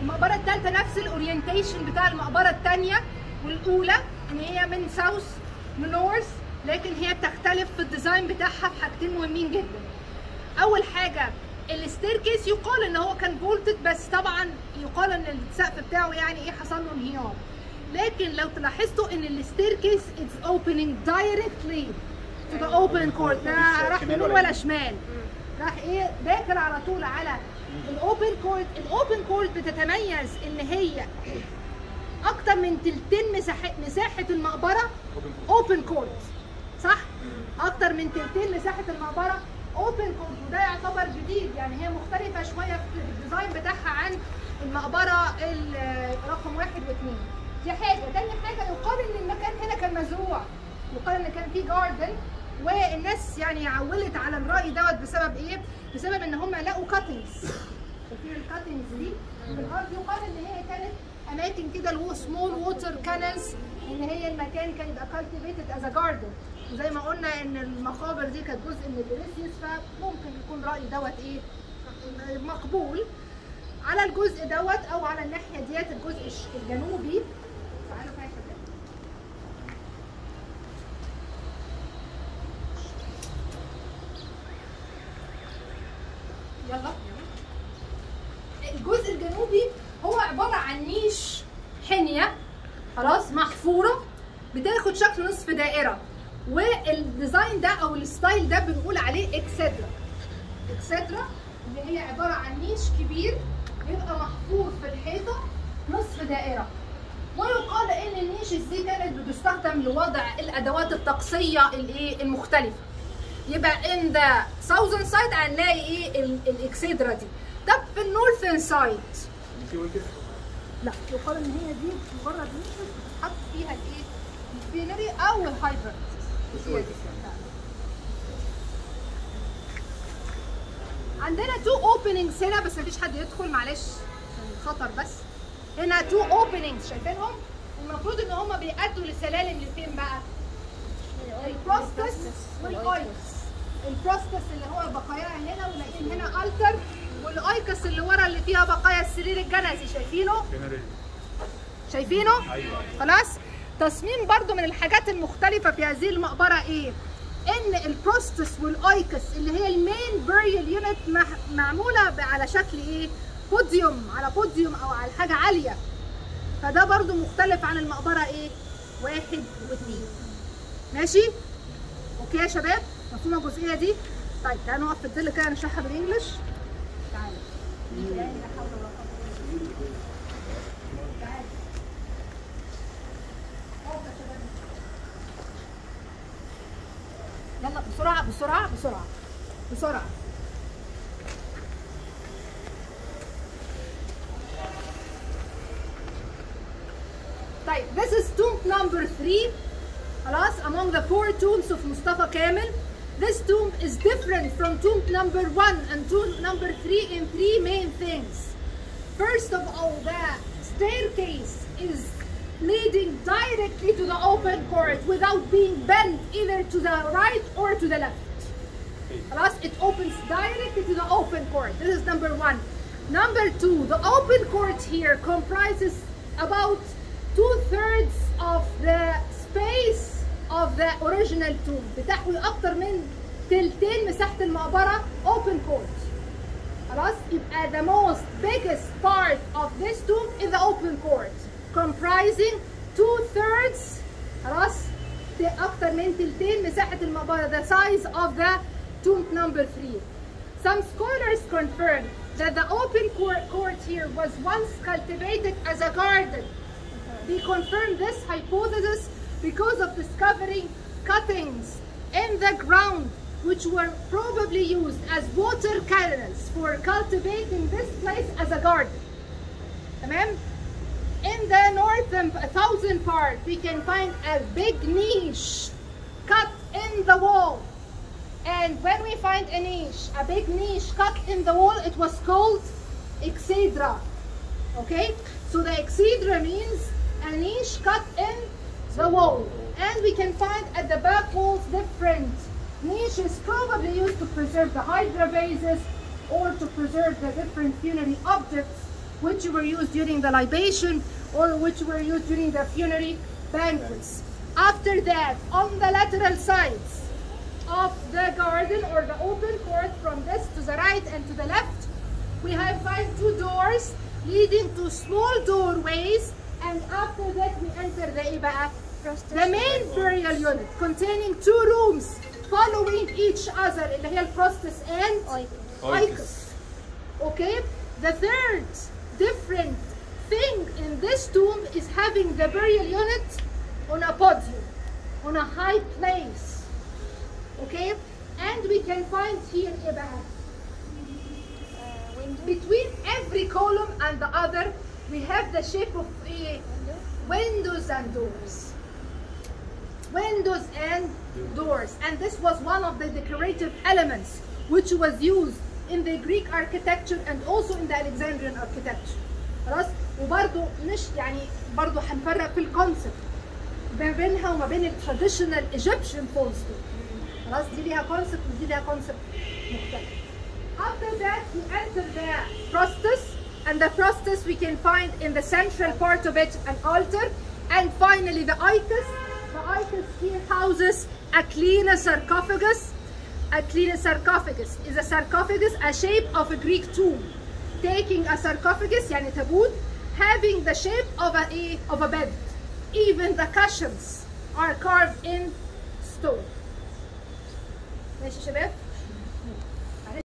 المقبره الثالثه نفس الاورينتيشن بتاع المقبره الثانيه والاولى ان هي من ساوث لنورث لكن هي بتختلف في الديزاين بتاعها في حاجتين مهمين جدا اول حاجه الستيركيس يقال ان هو كان فولتد بس طبعا يقال ان السقف بتاعه يعني ايه حصل له انهيار لكن لو تلاحظتوا ان الستيركيس اتس اوبننج دايركتلي تو ذا اوبن كورت لا راح شمال يمين ولا ولا يمين؟ شمال راح ايه داخل على طول على الاوبن كورت الاوبن كورت بتتميز ان هي اكتر من تلتين مساحه مساحه المقبره اوبن كورت صح اكتر من تلتين مساحه المقبره اوبن كورت وده يعتبر جديد يعني هي مختلفه شويه في الديزاين بتاعها عن المقبره ال- رقم واحد واثنين دي حاجه تاني حاجه يقال ان المكان هنا كان مزروع يقال ان كان في جاردن والناس يعني عولت على الراي دوت بسبب ايه؟ بسبب ان هم لقوا كاتنجز شايفين الكاتنجز دي في الارض يقال ان هي كانت اماكن كده اللي هو سمول ووتر كانالز ان هي المكان كان يبقى كالتيفيتد از جاردن وزي ما قلنا ان المقابر دي كانت جزء من البريسيوس فممكن يكون راي دوت ايه مقبول على الجزء دوت او على الناحيه ديت الجزء الش- الجنوبي تعالوا كده يا شباب. يلا الجزء الجنوبي هو عباره عن نيش حنيه خلاص محفوره بتاخد شكل نصف دائره والديزاين ده او الستايل ده بنقول عليه اكسدرا اكسدرا اللي هي عباره عن نيش كبير بيبقى محفور في الحيطه نصف دائره ويقال ان النيش دي كانت بتستخدم لوضع الادوات الطقسيه الايه المختلفه يبقى ان ذا ساوثern سايد هنلاقي ايه ال- الاكسدرا دي طب في النورثern سايد لا يقال ان هي دي مجرد نيش بتتحط فيها الايه الفينري او الهايبرد عندنا تو اوبننجز هنا بس مفيش حد يدخل معلش عشان خطر بس هنا تو اوبننجز شايفينهم المفروض ان هم بيأدوا لسلالم لفين بقى البروستس والايكس البروستس اللي هو بقاياها هنا ولاقيين هنا التر والايكس اللي ورا اللي فيها بقايا السرير الجنزي شايفينه شايفينه ايوه خلاص تصميم برضو من الحاجات المختلفة في هذه المقبرة ايه ان البروستس والايكس اللي هي المين بيريال يونت معمولة ب- على شكل ايه بوديوم على بوديوم او على حاجة عالية فده برضو مختلف عن المقبرة ايه واحد واثنين ماشي اوكي يا شباب مفهومة الجزئية دي طيب تعالوا نقف في الظل كده نشرحها بالانجلش تعالوا لا حول ولا قوة إلا بالله. تعالوا. يلا بسرعة بسرعة بسرعة بسرعة طيب this is tomb number 3 خلاص among the four tombs of Mustafa Kamel this tomb is different from tomb number 1 and tomb number 3 in three main things First of all, the staircase is leading directly to the open court without being bent either to the right or to the left. خلاص it opens directly to the open court. This is number one. Number two, the open court here comprises about two thirds of the space of the original tomb. بتحوي أكتر من تلتين مساحة المقبرة open court. خلاص يبقى the most biggest part of this tomb is the open court comprising two thirds خلاص ت- أكتر من تلتين مساحة المقبرة the size of the tomb number three. Some scholars confirm that the open court, court here was once cultivated as a garden. They confirm this hypothesis because of discovering cuttings in the ground which were probably used as water canals for cultivating this place as a garden. تمام? In the northern southern part, we can find a big niche cut in the wall. And when we find a niche, a big niche cut in the wall, it was called exedra. Okay? So the exedra means a niche cut in the wall. And we can find at the back walls different niches probably used to preserve the hydra vases or to preserve the different funerary objects which were used during the libation or which were used during the funerary banquets. After that, on the lateral sides of the garden or the open court from this to the right and to the left, we have find two doors leading to small doorways and after that we enter the إيه بقى? The main burial unit containing two rooms following each other اللي هي البروستس and oikos. Okay? The third different thing in this tomb is having the burial unit on a podium, on a high place. Okay? And we can find here إيه بقى? Between every column and the other, we have the shape of eh, windows and doors. Windows and doors. And this was one of the decorative elements which was used in the Greek architecture and also in the Alexandrian architecture. خلاص؟ وبرضه مش يعني برضه هنفرق في الكونسبت ما بينها وما بين التراديشنال ايجيبشن فولز خلاص دي ليها كونسبت ودي ليها كونسبت مختلف. After that, we enter the prostus, and the prostus we can find in the central part of it an altar, and finally the icus. The icus here houses a cleaner sarcophagus. A cleaner sarcophagus is a sarcophagus, a shape of a Greek tomb. Taking a sarcophagus, يعني تابوت, having the shape of a, of a bed. Even the cushions are carved in stone. ماشي يا شباب؟